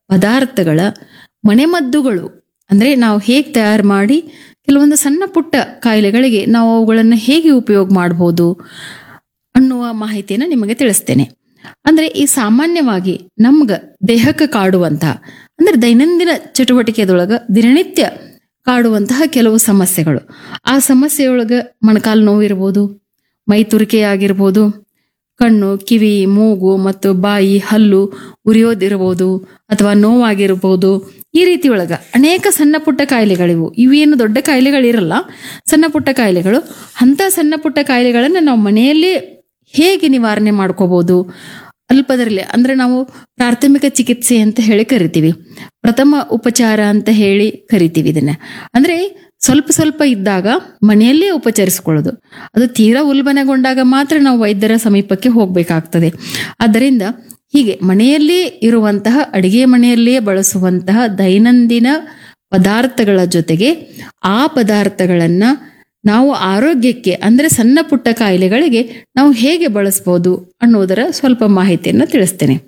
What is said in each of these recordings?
ಪದಾರ್ಥಗಳ ಮನೆಮದ್ದುಗಳು ಅಂದ್ರೆ ನಾವು ಹೇಗೆ ತಯಾರು ಮಾಡಿ ಕೆಲವೊಂದು ಸಣ್ಣ ಪುಟ್ಟ ಕಾಯಿಲೆಗಳಿಗೆ ನಾವು ಅವುಗಳನ್ನು ಹೇಗೆ ಉಪಯೋಗ ಮಾಡಬಹುದು ಅನ್ನುವ ಮಾಹಿತಿಯನ್ನು ನಿಮಗೆ ತಿಳಿಸ್ತೇನೆ ಅಂದ್ರೆ ಈ ಸಾಮಾನ್ಯವಾಗಿ ನಮ್ಗ ದೇಹಕ್ಕೆ ಕಾಡುವಂತಹ ಅಂದ್ರೆ ದೈನಂದಿನ ಚಟುವಟಿಕೆದೊಳಗ ದಿನನಿತ್ಯ ಕಾಡುವಂತಹ ಕೆಲವು ಸಮಸ್ಯೆಗಳು ಆ ಸಮಸ್ಯೆಯೊಳಗ ಮೊಣಕಾಲು ನೋವು ಇರ್ಬೋದು ಮೈ ತುರಿಕೆ ಆಗಿರ್ಬೋದು ಕಣ್ಣು ಕಿವಿ ಮೂಗು ಮತ್ತು ಬಾಯಿ ಹಲ್ಲು ಉರಿಯೋದಿರ್ಬೋದು ಅಥವಾ ನೋವಾಗಿರ್ಬೋದು ಈ ರೀತಿ ಒಳಗ ಅನೇಕ ಸಣ್ಣ ಪುಟ್ಟ ಕಾಯಿಲೆಗಳಿವು ಇವೇನು ದೊಡ್ಡ ಕಾಯಿಲೆಗಳಿರಲ್ಲ ಸಣ್ಣ ಪುಟ್ಟ ಕಾಯಿಲೆಗಳು ಅಂಥ ಸಣ್ಣ ಪುಟ್ಟ ಕಾಯಿಲೆಗಳನ್ನು ನಾವು ಮನೆಯಲ್ಲೇ ಹೇಗೆ ನಿವಾರಣೆ ಮಾಡ್ಕೋಬಹುದು ಅಲ್ಪದರಲ್ಲಿ ಅಂದ್ರೆ ನಾವು ಪ್ರಾಥಮಿಕ ಚಿಕಿತ್ಸೆ ಅಂತ ಹೇಳಿ ಕರಿತೀವಿ ಪ್ರಥಮ ಉಪಚಾರ ಅಂತ ಹೇಳಿ ಕರಿತೀವಿ ಇದನ್ನ ಅಂದ್ರೆ ಸ್ವಲ್ಪ ಸ್ವಲ್ಪ ಇದ್ದಾಗ ಮನೆಯಲ್ಲೇ ಉಪಚರಿಸಿಕೊಳ್ಳೋದು ಅದು ತೀರಾ ಉಲ್ಬಣಗೊಂಡಾಗ ಮಾತ್ರ ನಾವು ವೈದ್ಯರ ಸಮೀಪಕ್ಕೆ ಹೋಗಬೇಕಾಗ್ತದೆ ಆದ್ದರಿಂದ ಹೀಗೆ ಮನೆಯಲ್ಲೇ ಇರುವಂತಹ ಅಡಿಗೆ ಮನೆಯಲ್ಲೇ ಬಳಸುವಂತಹ ದೈನಂದಿನ ಪದಾರ್ಥಗಳ ಜೊತೆಗೆ ಆ ಪದಾರ್ಥಗಳನ್ನ ನಾವು ಆರೋಗ್ಯಕ್ಕೆ ಅಂದ್ರೆ ಸಣ್ಣ ಪುಟ್ಟ ಕಾಯಿಲೆಗಳಿಗೆ ನಾವು ಹೇಗೆ ಬಳಸ್ಬೋದು ಅನ್ನೋದರ ಸ್ವಲ್ಪ ಮಾಹಿತಿಯನ್ನು ತಿಳಿಸ್ತೇನೆ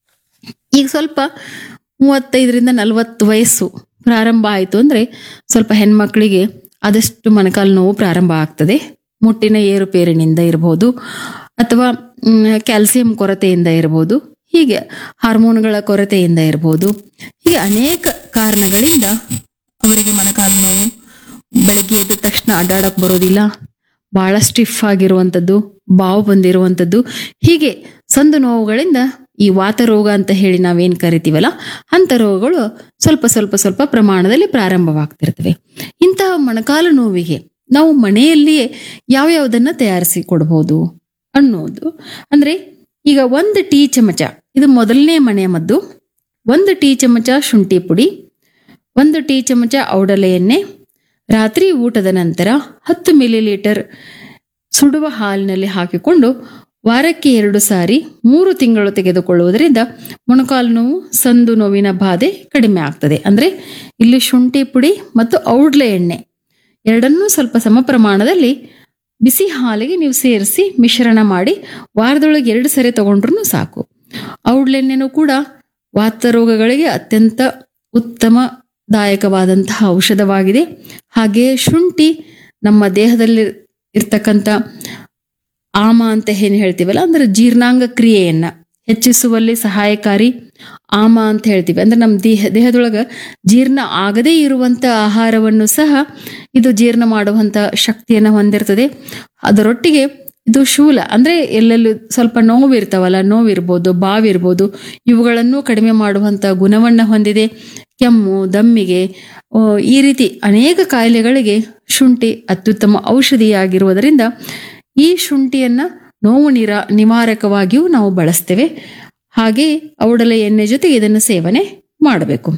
ಈಗ ಸ್ವಲ್ಪ ಮೂವತ್ತೈದರಿಂದ ನಲವತ್ತು ವಯಸ್ಸು ಪ್ರಾರಂಭ ಆಯಿತು ಅಂದ್ರೆ ಸ್ವಲ್ಪ ಹೆಣ್ಮಕ್ಳಿಗೆ ಆದಷ್ಟು ಮೊಣಕಾಲು ನೋವು ಪ್ರಾರಂಭ ಆಗ್ತದೆ ಮುಟ್ಟಿನ ಏರುಪೇರಿನಿಂದ ಇರಬಹುದು ಅಥವಾ ಕ್ಯಾಲ್ಸಿಯಂ ಕೊರತೆಯಿಂದ ಇರಬಹುದು ಹೀಗೆ ಹಾರ್ಮೋನ್ಗಳ ಕೊರತೆಯಿಂದ ಇರಬಹುದು ಹೀಗೆ ಅನೇಕ ಕಾರಣಗಳಿಂದ ಅವರಿಗೆ ಮೊಣಕಾಲು ನೋವು ಬೆಳಗ್ಗೆ ಎದ್ದ ತಕ್ಷಣ ಅಡ್ಡಾಡಕ್ ಬರೋದಿಲ್ಲ ಬಹಳ ಸ್ಟಿಫ್ ಆಗಿರುವಂಥದ್ದು ಬಾವು ಬಂದಿರುವಂಥದ್ದು ಹೀಗೆ ಸಂದು ನೋವುಗಳಿಂದ ಈ ವಾತ ರೋಗ ಅಂತ ಹೇಳಿ ನಾವೇನ್ ಕರಿತೀವಲ್ಲ ಅಂತ ರೋಗಗಳು ಸ್ವಲ್ಪ ಸ್ವಲ್ಪ ಸ್ವಲ್ಪ ಪ್ರಮಾಣದಲ್ಲಿ ಪ್ರಾರಂಭವಾಗ್ತಿರ್ತವೆ ಇಂತಹ ಮೊಣಕಾಲು ನೋವಿಗೆ ನಾವು ಮನೆಯಲ್ಲಿಯೇ ಯಾವ್ಯಾವುದನ್ನ ತಯಾರಿಸಿ ಕೊಡಬಹುದು ಅನ್ನೋದು ಅಂದ್ರೆ ಈಗ ಒಂದು ಟೀ ಚಮಚ ಇದು ಮೊದಲನೇ ಮನೆಯ ಮದ್ದು ಒಂದು ಟೀ ಚಮಚ ಶುಂಠಿ ಪುಡಿ ಒಂದು ಟೀ ಚಮಚ ಔಡಲೆ ಎಣ್ಣೆ ರಾತ್ರಿ ಊಟದ ನಂತರ ಹತ್ತು ಮಿಲಿ ಲೀಟರ್ ಸುಡುವ ಹಾಲಿನಲ್ಲಿ ಹಾಕಿಕೊಂಡು ವಾರಕ್ಕೆ ಎರಡು ಸಾರಿ ಮೂರು ತಿಂಗಳು ತೆಗೆದುಕೊಳ್ಳುವುದರಿಂದ ಮೊಣಕಾಲು ನೋವು ಸಂದು ನೋವಿನ ಬಾಧೆ ಕಡಿಮೆ ಆಗ್ತದೆ ಅಂದ್ರೆ ಇಲ್ಲಿ ಶುಂಠಿ ಪುಡಿ ಮತ್ತು ಔಡ್ಲೆ ಎಣ್ಣೆ ಎರಡನ್ನೂ ಸ್ವಲ್ಪ ಸಮ ಪ್ರಮಾಣದಲ್ಲಿ ಬಿಸಿ ಹಾಲಿಗೆ ನೀವು ಸೇರಿಸಿ ಮಿಶ್ರಣ ಮಾಡಿ ವಾರದೊಳಗೆ ಎರಡು ಸರಿ ತಗೊಂಡ್ರು ಸಾಕು ಔಡ್ಲೆಣ್ಣೆನೂ ಕೂಡ ವಾತ ರೋಗಗಳಿಗೆ ಅತ್ಯಂತ ಉತ್ತಮದಾಯಕವಾದಂತಹ ಔಷಧವಾಗಿದೆ ಹಾಗೆಯೇ ಶುಂಠಿ ನಮ್ಮ ದೇಹದಲ್ಲಿ ಇರ್ತಕ್ಕಂಥ ಆಮ ಅಂತ ಏನು ಹೇಳ್ತೀವಲ್ಲ ಅಂದ್ರೆ ಜೀರ್ಣಾಂಗ ಕ್ರಿಯೆಯನ್ನ ಹೆಚ್ಚಿಸುವಲ್ಲಿ ಸಹಾಯಕಾರಿ ಆಮ ಅಂತ ಹೇಳ್ತೀವಿ ಅಂದ್ರೆ ನಮ್ಮ ದೇಹ ದೇಹದೊಳಗ ಜೀರ್ಣ ಆಗದೇ ಇರುವಂತ ಆಹಾರವನ್ನು ಸಹ ಇದು ಜೀರ್ಣ ಮಾಡುವಂತ ಶಕ್ತಿಯನ್ನು ಹೊಂದಿರ್ತದೆ ಅದರೊಟ್ಟಿಗೆ ಇದು ಶೂಲ ಅಂದ್ರೆ ಎಲ್ಲೆಲ್ಲೂ ಸ್ವಲ್ಪ ನೋವು ಇರ್ತಾವಲ್ಲ ನೋವಿರ್ಬೋದು ಬಾವಿರ್ಬೋದು ಇವುಗಳನ್ನು ಕಡಿಮೆ ಮಾಡುವಂತ ಗುಣವನ್ನ ಹೊಂದಿದೆ ಕೆಮ್ಮು ದಮ್ಮಿಗೆ ಆ, ಈ ರೀತಿ ಅನೇಕ ಕಾಯಿಲೆಗಳಿಗೆ ಶುಂಠಿ ಅತ್ಯುತ್ತಮ ಔಷಧಿಯಾಗಿರುವುದರಿಂದ ಈ ಶುಂಠಿಯನ್ನ ನೋವು ನಿರ ನಿವಾರಕವಾಗಿಯೂ ನಾವು ಬಳಸ್ತೇವೆ ಹಾಗೆ ಔಡಲೆ ಎಣ್ಣೆ ಜೊತೆಗೆ ಇದನ್ನು ಸೇವನೆ ಮಾಡಬೇಕು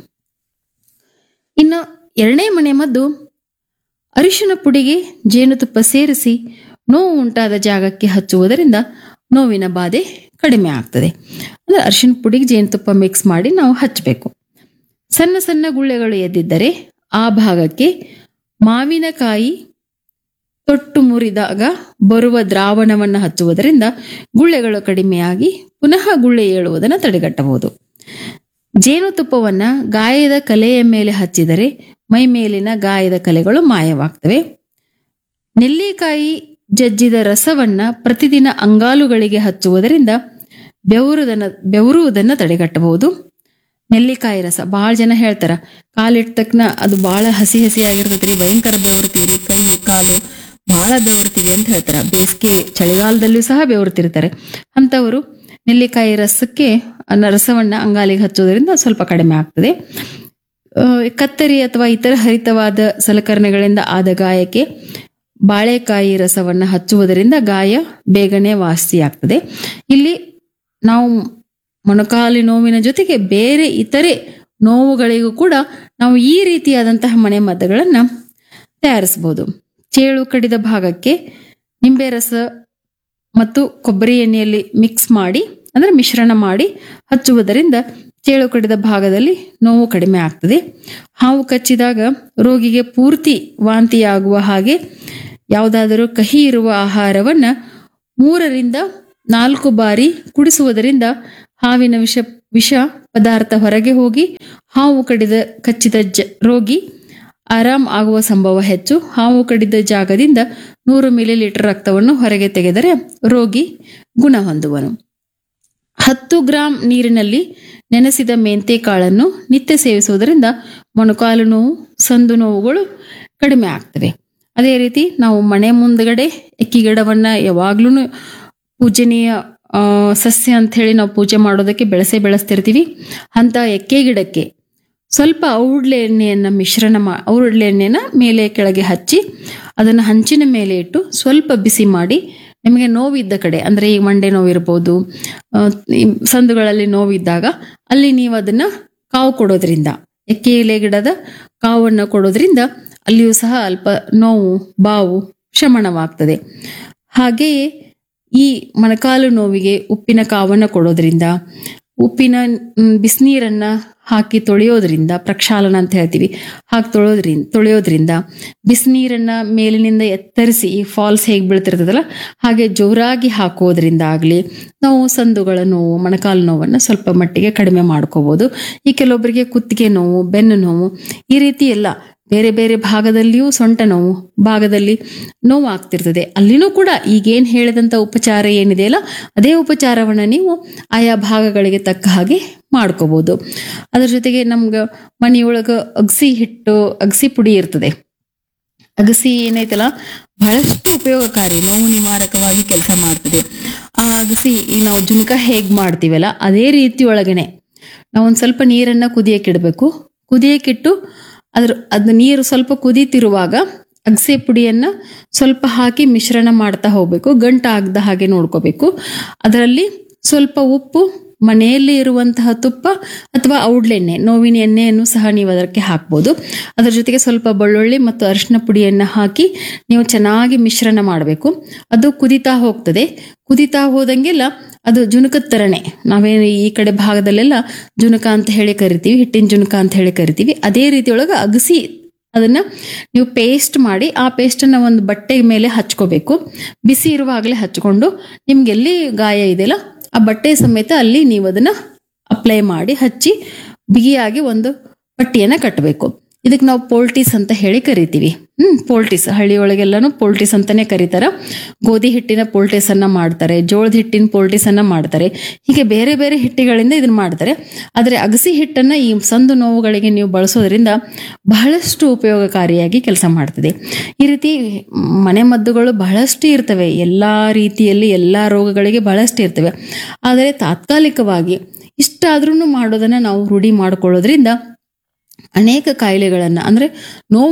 ಇನ್ನು ಎರಡನೇ ಮನೆ ಮದ್ದು ಅರಿಶಿನ ಪುಡಿಗೆ ಜೇನುತುಪ್ಪ ಸೇರಿಸಿ ನೋವು ಉಂಟಾದ ಜಾಗಕ್ಕೆ ಹಚ್ಚುವುದರಿಂದ ನೋವಿನ ಬಾಧೆ ಕಡಿಮೆ ಆಗ್ತದೆ ಅಂದ್ರೆ ಅರಿಶಿನ ಪುಡಿಗೆ ಜೇನುತುಪ್ಪ ಮಿಕ್ಸ್ ಮಾಡಿ ನಾವು ಹಚ್ಚಬೇಕು ಸಣ್ಣ ಸಣ್ಣ ಗುಳ್ಳೆಗಳು ಎದ್ದಿದ್ದರೆ ಆ ಭಾಗಕ್ಕೆ ಮಾವಿನಕಾಯಿ ತೊಟ್ಟು ಮುರಿದಾಗ ಬರುವ ದ್ರಾವಣವನ್ನು ಹಚ್ಚುವುದರಿಂದ ಗುಳ್ಳೆಗಳು ಕಡಿಮೆಯಾಗಿ ಪುನಃ ಗುಳ್ಳೆ ಏಳುವುದನ್ನು ತಡೆಗಟ್ಟಬಹುದು ಜೇನುತುಪ್ಪವನ್ನ ಗಾಯದ ಕಲೆಯ ಮೇಲೆ ಹಚ್ಚಿದರೆ ಮೈ ಮೇಲಿನ ಗಾಯದ ಕಲೆಗಳು ಮಾಯವಾಗ್ತವೆ ನೆಲ್ಲಿಕಾಯಿ ಜಜ್ಜಿದ ರಸವನ್ನ ಪ್ರತಿದಿನ ಅಂಗಾಲುಗಳಿಗೆ ಹಚ್ಚುವುದರಿಂದ ಬೆವರುದನ್ನ ಬೆವರುವುದನ್ನು ತಡೆಗಟ್ಟಬಹುದು ನೆಲ್ಲಿಕಾಯಿ ರಸ ಭಾಳ ಜನ ಹೇಳ್ತಾರ ಕಾಲಿಟ್ಟ ತಕ್ಷಣ ಅದು ಭಾಳ ಹಸಿ ಹಸಿ ಆಗಿರ್ತೈತ್ರಿ ಭಯಂಕರ ಬೆವರ್ತೀರಿ ಕೈ ಕಾಲು ಭಾಳ ಬೆವರ್ತೀವಿ ಅಂತ ಹೇಳ್ತಾರ ಬೇಸಿಗೆ ಚಳಿಗಾಲದಲ್ಲೂ ಸಹ ಬೆವರ್ತಿರ್ತಾರೆ ಅಂಥವರು ನೆಲ್ಲಿಕಾಯಿ ರಸಕ್ಕೆ ಅನ್ನ ರಸವನ್ನ ಅಂಗಾಲಿಗೆ ಹಚ್ಚೋದ್ರಿಂದ ಸ್ವಲ್ಪ ಕಡಿಮೆ ಆಗ್ತದೆ ಆ, ಕತ್ತರಿ ಅಥವಾ ಇತರ ಹರಿತವಾದ ಸಲಕರಣೆಗಳಿಂದ ಆದ ಗಾಯಕ್ಕೆ ಬಾಳೆಕಾಯಿ ರಸವನ್ನ ಹಚ್ಚುವುದರಿಂದ ಗಾಯ ಬೇಗನೆ ವಾಸಿಯಾಗ್ತದೆ ಇಲ್ಲಿ ನಾವು ಮೊಣಕಾಲು ನೋವಿನ ಜೊತೆಗೆ ಬೇರೆ ಇತರೆ ನೋವುಗಳಿಗೂ ಕೂಡ ನಾವು ಈ ರೀತಿಯಾದಂತಹ ಮನೆ ಮದ್ದುಗಳನ್ನ ತಯಾರಿಸಬಹುದು ಚೇಳು ಕಡಿದ ಭಾಗಕ್ಕೆ ನಿಂಬೆ ರಸ ಮತ್ತು ಕೊಬ್ಬರಿ ಎಣ್ಣೆಯಲ್ಲಿ ಮಿಕ್ಸ್ ಮಾಡಿ ಅಂದ್ರೆ ಮಿಶ್ರಣ ಮಾಡಿ ಹಚ್ಚುವುದರಿಂದ ಚೇಳು ಕಡಿದ ಭಾಗದಲ್ಲಿ ನೋವು ಕಡಿಮೆ ಆಗ್ತದೆ ಹಾವು ಕಚ್ಚಿದಾಗ ರೋಗಿಗೆ ಪೂರ್ತಿ ವಾಂತಿಯಾಗುವ ಹಾಗೆ ಯಾವುದಾದರೂ ಕಹಿ ಇರುವ ಆಹಾರವನ್ನ ಮೂರರಿಂದ ನಾಲ್ಕು ಬಾರಿ ಕುಡಿಸುವುದರಿಂದ ಹಾವಿನ ವಿಷ ವಿಷ ಪದಾರ್ಥ ಹೊರಗೆ ಹೋಗಿ ಹಾವು ಕಡಿದ ಕಚ್ಚಿದ ಜ ರೋಗಿ ಆರಾಮ್ ಆಗುವ ಸಂಭವ ಹೆಚ್ಚು ಹಾವು ಕಡಿದ ಜಾಗದಿಂದ ನೂರು ಮಿಲಿ ಲೀಟರ್ ರಕ್ತವನ್ನು ಹೊರಗೆ ತೆಗೆದರೆ ರೋಗಿ ಗುಣ ಹೊಂದುವನು ಹತ್ತು ಗ್ರಾಂ ನೀರಿನಲ್ಲಿ ನೆನೆಸಿದ ಮೆಂತೆ ಕಾಳನ್ನು ನಿತ್ಯ ಸೇವಿಸುವುದರಿಂದ ಮೊಣಕಾಲು ನೋವು ಸಂದು ನೋವುಗಳು ಕಡಿಮೆ ಆಗ್ತವೆ ಅದೇ ರೀತಿ ನಾವು ಮನೆ ಮುಂದ್ಗಡೆ ಎಕ್ಕಿ ಗಿಡವನ್ನ ಯಾವಾಗ್ಲೂ ಪೂಜನೀಯ ಆ, ಸಸ್ಯ ಅಂತ ಹೇಳಿ ನಾವು ಪೂಜೆ ಮಾಡೋದಕ್ಕೆ ಬೆಳೆಸೇ ಬೆಳೆಸ್ತಿರ್ತೀವಿ ಅಂತ ಎಕ್ಕೆ ಗಿಡಕ್ಕೆ ಸ್ವಲ್ಪ ಔಡ್ಲೆ ಎಣ್ಣೆಯನ್ನು ಮಿಶ್ರಣ ಮಾ ಔಡ್ಲೆ ಎಣ್ಣೆನ ಮೇಲೆ ಕೆಳಗೆ ಹಚ್ಚಿ ಅದನ್ನು ಹಂಚಿನ ಮೇಲೆ ಇಟ್ಟು ಸ್ವಲ್ಪ ಬಿಸಿ ಮಾಡಿ ನಿಮಗೆ ನೋವಿದ್ದ ಕಡೆ ಅಂದರೆ ಈ ಮಂಡೆ ನೋವು ಇರ್ಬೋದು ಆ, ಈ ಸಂದುಗಳಲ್ಲಿ ನೋವಿದ್ದಾಗ ಅಲ್ಲಿ ನೀವು ಅದನ್ನ ಕಾವು ಕೊಡೋದ್ರಿಂದ ಎಕ್ಕೆ ಎಲೆ ಗಿಡದ ಕಾವನ್ನು ಕೊಡೋದ್ರಿಂದ ಅಲ್ಲಿಯೂ ಸಹ ಅಲ್ಪ ನೋವು ಬಾವು ಶಮನವಾಗ್ತದೆ ಹಾಗೆಯೇ ಈ ಮೊಣಕಾಲು ನೋವಿಗೆ ಉಪ್ಪಿನ ಕಾವನ್ನು ಕೊಡೋದ್ರಿಂದ ಉಪ್ಪಿನ ಮ್, ಬಿಸಿನೀರನ್ನ ಹಾಕಿ ತೊಳೆಯೋದ್ರಿಂದ ಪ್ರಕ್ಷಾಲನ ಅಂತ ಹೇಳ್ತೀವಿ ಹಾಕಿ ತೊಳೆಯೋದ್ರಿಂದ ತೊಳೆಯೋದ್ರಿಂದ ಬಿಸಿನೀರನ್ನ ಮೇಲಿನಿಂದ ಎತ್ತರಿಸಿ ಈ ಫಾಲ್ಸ್ ಹೇಗೆ ಬೀಳ್ತಿರ್ತದಲ್ಲ ಹಾಗೆ ಜೋರಾಗಿ ಹಾಕೋದ್ರಿಂದ ಆಗಲಿ ನಾವು ಸಂದುಗಳ ನೋವು ಮೊಣಕಾಲು ನೋವನ್ನು ಸ್ವಲ್ಪ ಮಟ್ಟಿಗೆ ಕಡಿಮೆ ಮಾಡ್ಕೋಬಹುದು ಈ ಕೆಲವೊಬ್ಬರಿಗೆ ಕುತ್ತಿಗೆ ನೋವು ಬೆನ್ನು ನೋವು ಈ ರೀತಿ ಎಲ್ಲ ಬೇರೆ ಬೇರೆ ಭಾಗದಲ್ಲಿಯೂ ಸೊಂಟ ನೋವು ಭಾಗದಲ್ಲಿ ನೋವು ಆಗ್ತಿರ್ತದೆ ಅಲ್ಲಿನೂ ಕೂಡ ಈಗೇನು ಹೇಳಿದಂಥ ಉಪಚಾರ ಏನಿದೆಯಲ್ಲ ಅದೇ ಉಪಚಾರವನ್ನು ನೀವು ಆಯಾ ಭಾಗಗಳಿಗೆ ತಕ್ಕ ಹಾಗೆ ಮಾಡ್ಕೋಬಹುದು ಅದ್ರ ಜೊತೆಗೆ ನಮ್ಗೆ ಮನೆಯೊಳಗೆ ಅಗಸಿ ಹಿಟ್ಟು ಅಗಸಿ ಪುಡಿ ಇರ್ತದೆ ಅಗಸಿ ಏನೈತಲ್ಲ ಬಹಳಷ್ಟು ಉಪಯೋಗಕಾರಿ ನೋವು ನಿವಾರಕವಾಗಿ ಕೆಲಸ ಮಾಡ್ತದೆ ಆ ಅಗಸಿ ಈ ನಾವು ಜುನ್ಕ ಹೇಗ್ ಮಾಡ್ತೀವಲ್ಲ ಅದೇ ರೀತಿ ಒಳಗನೆ ನಾವು ಒಂದ್ ಸ್ವಲ್ಪ ನೀರನ್ನ ಕುದಿಯಕ್ಕಿಡ್ಬೇಕು ಕುದಿಯಕ್ಕಿಟ್ಟು ಅದ್ರ ಅದ್ ನೀರು ಸ್ವಲ್ಪ ಕುದೀತಿರುವಾಗ ಅಗಸೆ ಪುಡಿಯನ್ನ ಸ್ವಲ್ಪ ಹಾಕಿ ಮಿಶ್ರಣ ಮಾಡ್ತಾ ಹೋಗ್ಬೇಕು ಗಂಟ ಆಗದ ಹಾಗೆ ನೋಡ್ಕೋಬೇಕು ಅದರಲ್ಲಿ ಸ್ವಲ್ಪ ಉಪ್ಪು ಮನೆಯಲ್ಲಿ ಇರುವಂತಹ ತುಪ್ಪ ಅಥವಾ ಔಡ್ಲೆಣ್ಣೆ ನೋವಿನ ಎಣ್ಣೆಯನ್ನು ಸಹ ನೀವು ಅದಕ್ಕೆ ಹಾಕ್ಬೋದು ಅದರ ಜೊತೆಗೆ ಸ್ವಲ್ಪ ಬೆಳ್ಳುಳ್ಳಿ ಮತ್ತು ಅರಿಶಿನ ಪುಡಿಯನ್ನು ಹಾಕಿ ನೀವು ಚೆನ್ನಾಗಿ ಮಿಶ್ರಣ ಮಾಡಬೇಕು ಅದು ಕುದಿತಾ ಹೋಗ್ತದೆ ಕುದಿತಾ ಹೋದಂಗೆಲ್ಲ ಅದು ಜುನುಕದ ಥರನೇ ನಾವೇನು ಈ ಕಡೆ ಭಾಗದಲ್ಲೆಲ್ಲ ಜುನುಕ ಅಂತ ಹೇಳಿ ಕರಿತೀವಿ ಹಿಟ್ಟಿನ ಜುನುಕ ಅಂತ ಹೇಳಿ ಕರಿತೀವಿ ಅದೇ ರೀತಿಯೊಳಗೆ ಅಗಸಿ ಅದನ್ನ ನೀವು ಪೇಸ್ಟ್ ಮಾಡಿ ಆ ಪೇಸ್ಟನ್ನು ಒಂದು ಬಟ್ಟೆ ಮೇಲೆ ಹಚ್ಕೋಬೇಕು ಬಿಸಿ ಇರುವಾಗಲೇ ಹಚ್ಕೊಂಡು ನಿಮ್ಗೆ ಎಲ್ಲಿ ಗಾಯ ಇದೆಯಲ್ಲ ಆ ಬಟ್ಟೆ ಸಮೇತ ಅಲ್ಲಿ ನೀವು ಅದನ್ನ ಅಪ್ಲೈ ಮಾಡಿ ಹಚ್ಚಿ ಬಿಗಿಯಾಗಿ ಒಂದು ಪಟ್ಟಿಯನ್ನ ಕಟ್ಟಬೇಕು ಇದಕ್ಕೆ ನಾವು ಪೋಲ್ಟೀಸ್ ಅಂತ ಹೇಳಿ ಕರಿತೀವಿ ಹ್ಮ್ ಪೋಲ್ಟೀಸ್ ಹಳ್ಳಿಯೊಳಗೆಲ್ಲಾನು ಪೋಲ್ಟೀಸ್ ಅಂತಾನೆ ಕರೀತಾರ ಗೋಧಿ ಹಿಟ್ಟಿನ ಪೋಲ್ಟೀಸ್ ಅನ್ನ ಮಾಡ್ತಾರೆ ಜೋಳದ ಹಿಟ್ಟಿನ ಪೋಲ್ಟೀಸ್ ಅನ್ನ ಮಾಡ್ತಾರೆ ಹೀಗೆ ಬೇರೆ ಬೇರೆ ಹಿಟ್ಟಿಗಳಿಂದ ಇದನ್ನ ಮಾಡ್ತಾರೆ ಆದರೆ ಅಗಸಿ ಹಿಟ್ಟನ್ನ ಈ ಸಂದು ನೋವುಗಳಿಗೆ ನೀವು ಬಳಸೋದ್ರಿಂದ ಬಹಳಷ್ಟು ಉಪಯೋಗಕಾರಿಯಾಗಿ ಕೆಲಸ ಮಾಡ್ತದೆ ಈ ರೀತಿ ಮನೆ ಮದ್ದುಗಳು ಬಹಳಷ್ಟು ಇರ್ತವೆ ಎಲ್ಲಾ ರೀತಿಯಲ್ಲಿ ಎಲ್ಲಾ ರೋಗಗಳಿಗೆ ಬಹಳಷ್ಟು ಇರ್ತವೆ ಆದರೆ ತಾತ್ಕಾಲಿಕವಾಗಿ ಇಷ್ಟಾದ್ರೂ ಮಾಡೋದನ್ನ ನಾವು ರೂಢಿ ಮಾಡ್ಕೊಳ್ಳೋದ್ರಿಂದ ಅನೇಕ ಕಾಯಿಲೆಗಳನ್ನ ಅಂದ್ರೆ ನೋವು